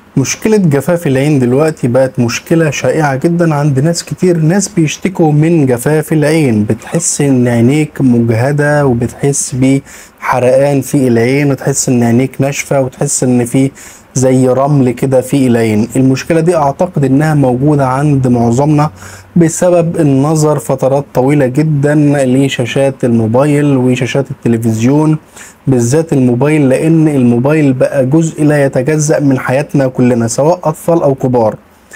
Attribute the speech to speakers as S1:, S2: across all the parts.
S1: مشكلة جفاف العين دلوقتي بقت مشكلة شائعة جدا عند ناس كتير ناس بيشتكوا من جفاف العين بتحس ان عينيك مجهدة وبتحس بحرقان في العين وتحس ان عينيك ناشفة وتحس ان في زي رمل كده في العين المشكلة دي اعتقد انها موجودة عند معظمنا بسبب النظر فترات طويلة جدا لشاشات الموبايل وشاشات التلفزيون بالذات الموبايل لان الموبايل بقى جزء لا يتجزأ من حياتنا كلنا سواء اطفال او كبار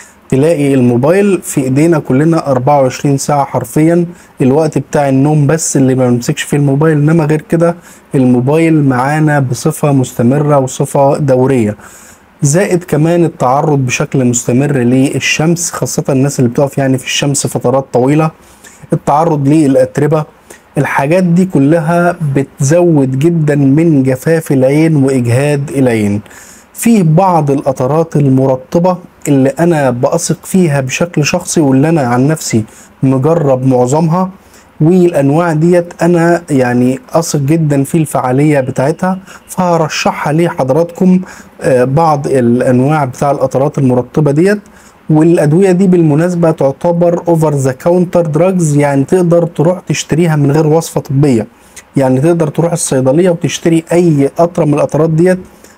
S1: تلاقي الموبايل في ايدينا كلنا 24 ساعة حرفيا الوقت بتاع النوم بس اللي ما بنمسكش فيه الموبايل انما غير كده الموبايل معانا بصفة مستمرة وصفة دورية زائد كمان التعرض بشكل مستمر للشمس خاصة الناس اللي بتقف يعني في الشمس فترات طويلة التعرض للأتربة الحاجات دي كلها بتزود جدا من جفاف العين وإجهاد العين في بعض القطرات المرطبة اللي أنا بثق فيها بشكل شخصي واللي أنا عن نفسي مجرب معظمها والانواع ديت انا يعني اثق جدا في الفعاليه بتاعتها فهرشحها لحضراتكم آه، بعض الانواع بتاع القطرات المرطبه ديت والادويه دي بالمناسبه تعتبر اوفر ذا كاونتر دراجز يعني تقدر تروح تشتريها من غير وصفه طبيه يعني تقدر تروح الصيدليه وتشتري اي قطره من القطرات ديت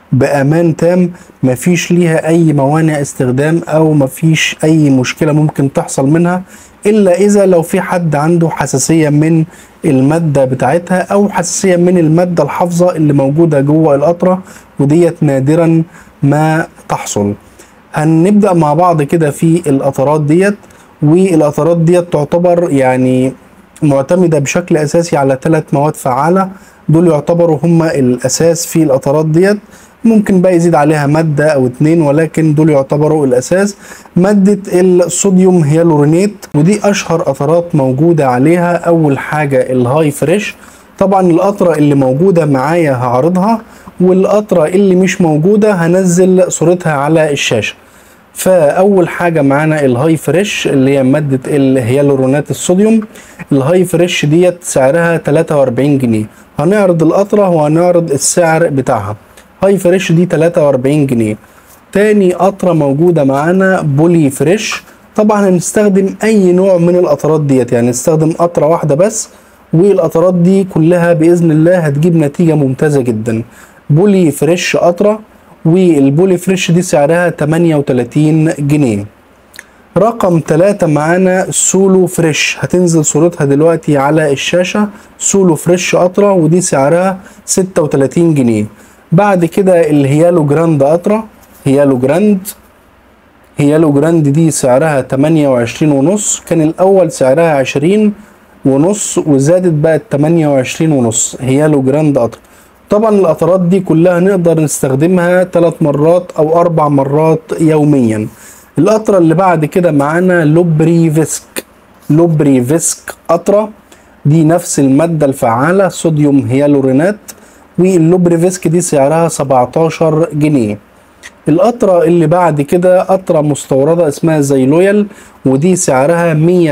S1: بامان تام مفيش ليها اي موانع استخدام او مفيش اي مشكله ممكن تحصل منها الا اذا لو في حد عنده حساسيه من الماده بتاعتها او حساسيه من الماده الحافظه اللي موجوده جوه القطره وديت نادرا ما تحصل هنبدا مع بعض كده في القطرات ديت والقطرات ديت تعتبر يعني معتمده بشكل اساسي على ثلاث مواد فعاله دول يعتبروا هم الاساس في القطرات ديت ممكن بقى يزيد عليها مادة أو اتنين ولكن دول يعتبروا الأساس مادة الصوديوم هيالورونيت ودي أشهر قطرات موجودة عليها أول حاجة الهاي فريش طبعا القطرة اللي موجودة معايا هعرضها والقطرة اللي مش موجودة هنزل صورتها على الشاشة فاول حاجه معانا الهاي فريش اللي هي ماده الهيالورونات الصوديوم الهاي فريش ديت سعرها 43 جنيه هنعرض القطره وهنعرض السعر بتاعها هاي فريش دي 43 جنيه تاني قطره موجوده معانا بولي فريش طبعا هنستخدم اي نوع من القطرات ديت يعني نستخدم قطره واحده بس والقطرات دي كلها باذن الله هتجيب نتيجه ممتازه جدا بولي فريش قطره والبولي فريش دي سعرها 38 جنيه رقم ثلاثة معانا سولو فريش هتنزل صورتها دلوقتي على الشاشة سولو فريش قطرة ودي سعرها 36 جنيه بعد كده الهيالو جراند قطرة هيالو جراند هيالو جراند دي سعرها 28 ونص كان الأول سعرها 20 ونص وزادت بقت 28 ونص هيالو جراند قطرة طبعا القطرات دي كلها نقدر نستخدمها ثلاث مرات او اربع مرات يوميا القطرة اللي بعد كده معانا لوبري فيسك لوبري فيسك قطرة دي نفس المادة الفعالة صوديوم هيالورينات واللوبري فيسك دي سعرها 17 جنيه القطرة اللي بعد كده قطرة مستوردة اسمها زيلويال ودي سعرها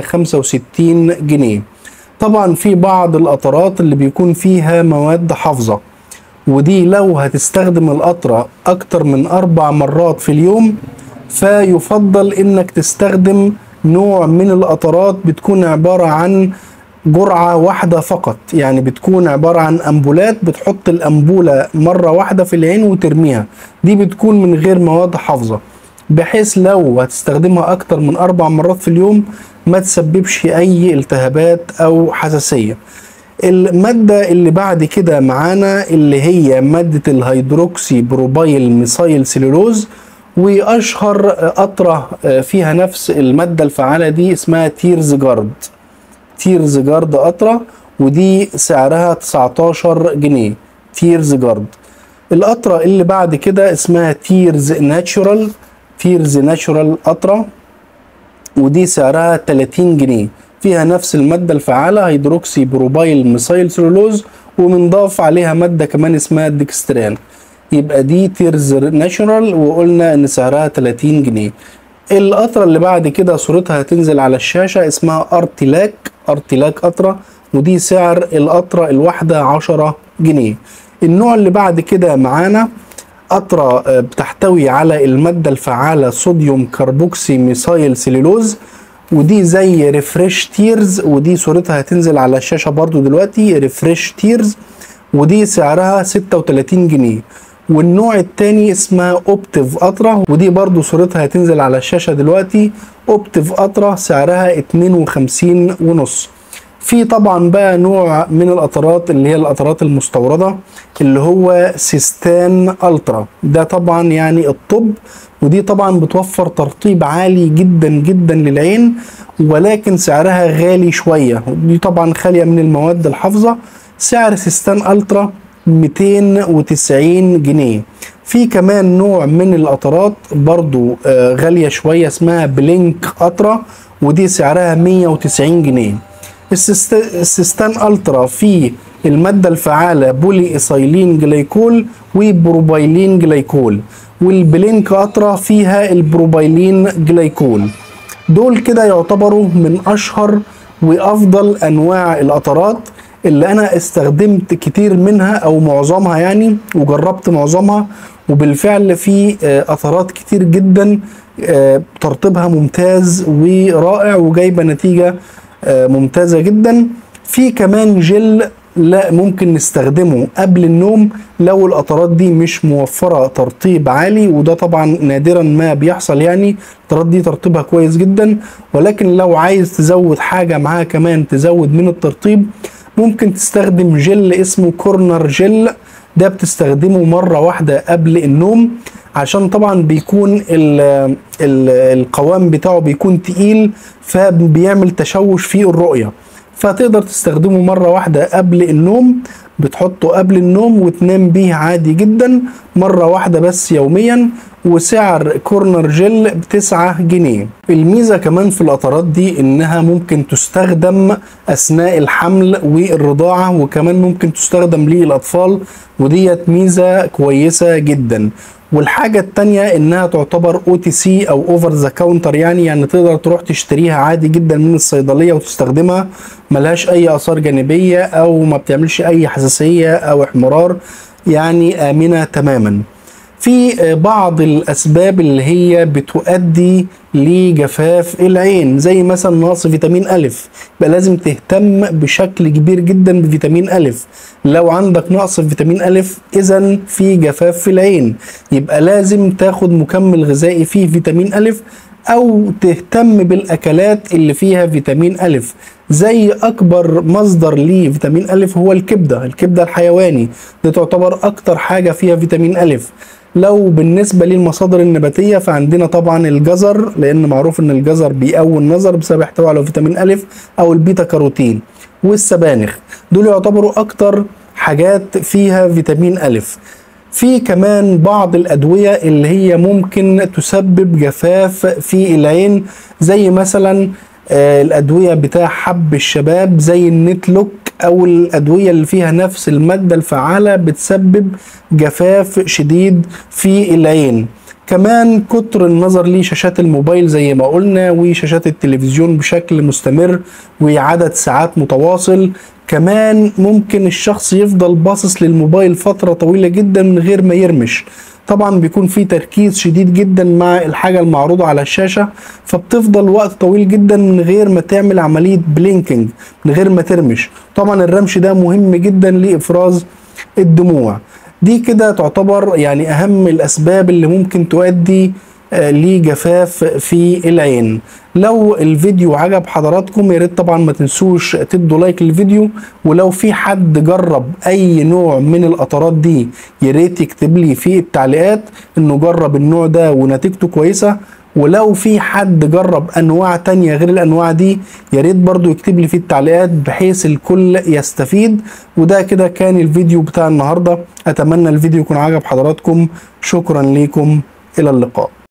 S1: 165 جنيه طبعا في بعض القطرات اللي بيكون فيها مواد حافظة ودي لو هتستخدم القطرة أكتر من أربع مرات في اليوم فيفضل إنك تستخدم نوع من القطرات بتكون عبارة عن جرعة واحدة فقط يعني بتكون عبارة عن أمبولات بتحط الأمبولة مرة واحدة في العين وترميها دي بتكون من غير مواد حافظة بحيث لو هتستخدمها أكتر من أربع مرات في اليوم ما تسببش أي التهابات أو حساسية المادة اللي بعد كده معانا اللي هي مادة الهيدروكسي بروبايل ميثايل سيلولوز واشهر قطرة فيها نفس المادة الفعالة دي اسمها تيرز جارد تيرز جارد قطرة ودي سعرها 19 جنيه تيرز جارد القطرة اللي بعد كده اسمها تيرز ناتشورال تيرز ناتشورال قطرة ودي سعرها 30 جنيه فيها نفس المادة الفعالة هيدروكسي بروبايل ميثايل سلولوز ومنضاف عليها مادة كمان اسمها ديكستران يبقى دي تيرز ناشونال وقلنا ان سعرها 30 جنيه القطرة اللي بعد كده صورتها هتنزل على الشاشة اسمها ارتلاك ارتلاك قطرة ودي سعر القطرة الواحدة 10 جنيه النوع اللي بعد كده معانا قطرة آه، بتحتوي على المادة الفعالة صوديوم كربوكسي ميثايل سيلولوز ودي زي ريفريش تيرز ودي صورتها هتنزل على الشاشة برضو دلوقتي ريفريش تيرز ودي سعرها 36 جنيه والنوع التاني اسمها اوبتيف قطرة ودي برضو صورتها هتنزل على الشاشة دلوقتي اوبتيف قطرة سعرها 52 ونص في طبعا بقى نوع من القطرات اللي هي القطرات المستوردة اللي هو سيستان الترا ده طبعا يعني الطب ودي طبعا بتوفر ترطيب عالي جدا جدا للعين ولكن سعرها غالي شوية دي طبعا خالية من المواد الحافظة سعر سيستان الترا 290 جنيه في كمان نوع من القطرات برضو آه، غالية شوية اسمها بلينك قطرة ودي سعرها 190 جنيه السست- السيستان الترا فيه المادة الفعالة بولي إيثايلين جليكول وبروبايلين جليكول والبلينك قطرة فيها البروبايلين جليكول دول كده يعتبروا من أشهر وأفضل أنواع القطرات اللي أنا استخدمت كتير منها أو معظمها يعني وجربت معظمها وبالفعل في آه، قطرات كتير جدا آه، ترطيبها ممتاز ورائع وجايبة نتيجة آه، ممتازة جدا في كمان جل لا ممكن نستخدمه قبل النوم لو القطرات دي مش موفرة ترطيب عالي وده طبعا نادرا ما بيحصل يعني القطرات دي ترطيبها كويس جدا ولكن لو عايز تزود حاجة معاها كمان تزود من الترطيب ممكن تستخدم جل اسمه كورنر جل ده بتستخدمه مرة واحدة قبل النوم عشان طبعا بيكون ال ال القوام بتاعه بيكون تقيل فبيعمل تشوش في الرؤية فتقدر تستخدمه مرة واحدة قبل النوم بتحطه قبل النوم وتنام بيه عادي جدا مرة واحدة بس يوميا وسعر كورنر جل بتسعة جنيه الميزة كمان في القطرات دي انها ممكن تستخدم اثناء الحمل والرضاعة وكمان ممكن تستخدم للاطفال وديت ميزة كويسة جدا والحاجة التانية انها تعتبر او تي سي او اوفر ذا كاونتر يعني يعني تقدر تروح تشتريها عادي جدا من الصيدلية وتستخدمها ملهاش اي اثار جانبية او ما بتعملش اي حساسية او احمرار يعني امنة تماما في بعض الاسباب اللي هي بتؤدي لجفاف العين زي مثلا نقص فيتامين الف يبقى لازم تهتم بشكل كبير جدا بفيتامين الف لو عندك نقص في فيتامين الف اذا في جفاف في العين يبقى لازم تاخد مكمل غذائي فيه فيتامين الف او تهتم بالاكلات اللي فيها فيتامين الف زي اكبر مصدر لفيتامين الف هو الكبده الكبده الحيواني دي تعتبر اكتر حاجه فيها فيتامين الف لو بالنسبة للمصادر النباتية فعندنا طبعا الجزر لأن معروف إن الجزر بيقوي النظر بسبب احتوائه على فيتامين ألف أو البيتا كاروتين والسبانخ دول يعتبروا أكتر حاجات فيها فيتامين ألف في كمان بعض الأدوية اللي هي ممكن تسبب جفاف في العين زي مثلا آه، الأدوية بتاع حب الشباب زي النتلوك أو الأدوية اللي فيها نفس المادة الفعالة بتسبب جفاف شديد في العين كمان كتر النظر لشاشات الموبايل زي ما قلنا وشاشات التلفزيون بشكل مستمر وعدد ساعات متواصل كمان ممكن الشخص يفضل باصص للموبايل فترة طويلة جدا من غير ما يرمش طبعا بيكون في تركيز شديد جدا مع الحاجة المعروضة على الشاشة فبتفضل وقت طويل جدا من غير ما تعمل عملية بلينكينج من غير ما ترمش طبعا الرمش ده مهم جدا لإفراز الدموع دي كده تعتبر يعني أهم الأسباب اللي ممكن تؤدي آه، لجفاف في العين لو الفيديو عجب حضراتكم يا ريت طبعا ما تنسوش تدوا لايك للفيديو ولو في حد جرب اي نوع من القطرات دي يا ريت يكتب لي في التعليقات انه جرب النوع ده ونتيجته كويسه ولو في حد جرب انواع تانية غير الانواع دي يا ريت برضو يكتب لي في التعليقات بحيث الكل يستفيد وده كده كان الفيديو بتاع النهارده اتمنى الفيديو يكون عجب حضراتكم شكرا ليكم الى اللقاء